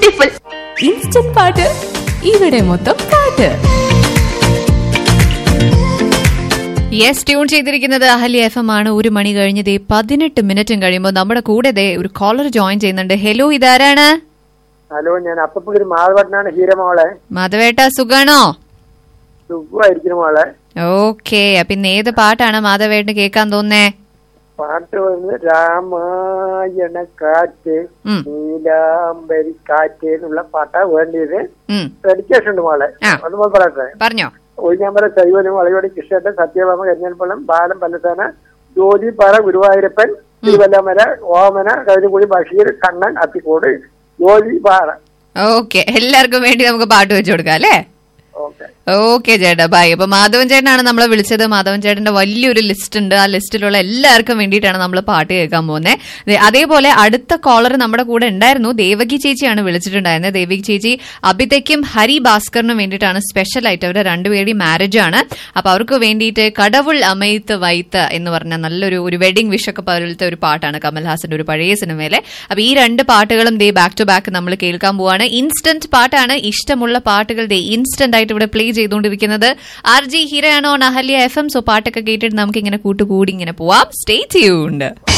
Beautiful instant പാട്ട് ഇവിടെ മൊത്തം പാട്ട് യെസ് ട്യൂൺ ചെയ്തിരിക്കുന്നത് അഹല്യ എഫ് എം ആണ് ഒരു മണി കഴിഞ്ഞ് ദേ പതിനെട്ട് മിനിറ്റും കഴിയുമ്പോൾ നമ്മുടെ കൂടെ ദേ ഒരു കോളർ ജോയിൻ ചെയ്യുന്നുണ്ട് ഹലോ ഇതാരാണ് ഹലോ ഞാൻ അപ്പപ്പുതിരി മാധവട്ടനാണ് ഹീരമോളെ മാധവേട്ട സുഖാണോ സുഖമായിരിക്കുന്നു മോളെ ഓക്കെ അപ്പൊ ഇന്ന് ഏത് പാട്ടാണ് മാധവേട്ടന് കേൾക്കാൻ തോന്നേ പാട്ട് വന്ന് രാമായണ കാറ്റ് ഉം. നീലാംബരി കാറ്റ് എന്നുള്ള പാട്ടാ വേണ്ടിയത് ഉം, ഡെഡിക്കേഷൻ ഉണ്ട് മോളെ ആ. അതുപോലെ പറയട്ടെ പറഞ്ഞോ ഒഴിഞ്ഞാമ്പല ശൈവനും വളയോടി കൃഷ്ണന്റെ സത്യഭാമ കരിഞ്ഞാൽപ്പള്ളം ബാലം പല്ലസാന ജ്യോതിപാറ ഗുരുവായൂരപ്പൻ തിരുവല്ലമല ഓമന കരുകുടി ബഷീർ കണ്ണൻ അത്തിക്കോട് ജ്യോതിപാറ ഓക്കെ എല്ലാവർക്കും വേണ്ടി നമുക്ക് പാട്ട് വെച്ചു കൊടുക്കാം അല്ലേ ഓക്കെ ഓക്കെ ചേട്ടാ ബൈ അപ്പൊ മാധവൻ ചേട്ടനാണ് നമ്മളെ വിളിച്ചത് മാധവൻ ചേട്ടന്റെ വലിയൊരു ലിസ്റ്റ് ഉണ്ട് ആ ലിസ്റ്റിലുള്ള എല്ലാവർക്കും വേണ്ടിയിട്ടാണ് നമ്മൾ പാട്ട് കേൾക്കാൻ പോകുന്നത് അതേപോലെ അടുത്ത കോളർ നമ്മുടെ കൂടെ ഉണ്ടായിരുന്നു ദേവകി ചേച്ചിയാണ് വിളിച്ചിട്ടുണ്ടായിരുന്നത് ദേവകി ചേച്ചി അഭിതയ്ക്കും ഹരി ഭാസ്കറിനും വേണ്ടിയിട്ടാണ് സ്പെഷ്യൽ ആയിട്ട് അവരുടെ രണ്ടുപേരുടെയും മാരേജ് ആണ് അപ്പൊ അവർക്ക് വേണ്ടിയിട്ട് കടവുൾ അമയത്ത് വൈത്ത് എന്ന് പറഞ്ഞ നല്ലൊരു ഒരു വെഡിങ് വിഷ് ഒക്കെ പോലത്തെ ഒരു പാട്ടാണ് കമൽഹാസന്റെ ഒരു പഴയ സിനിമയിലെ അപ്പൊ ഈ രണ്ട് പാട്ടുകളും ദേ ബാക്ക് ടു ബാക്ക് നമ്മൾ കേൾക്കാൻ പോവാണ് ഇൻസ്റ്റന്റ് പാട്ടാണ് ഇഷ്ടമുള്ള പാട്ടുകൾ ദേ ഇൻസ്റ്റന്റ് ആയിട്ട് ഇവിടെ പ്ലേ ചെയ്തുകൊണ്ടിരിക്കുന്നത് ആർ ജി ഹിരയാണോ അഹല്യ എഫ് എം സോ പാട്ടൊക്കെ കേട്ടിട്ട് നമുക്ക് ഇങ്ങനെ കൂട്ടുകൂടി ഇങ്ങനെ പോവാം സ്റ്റേ ട്യൂൺഡ്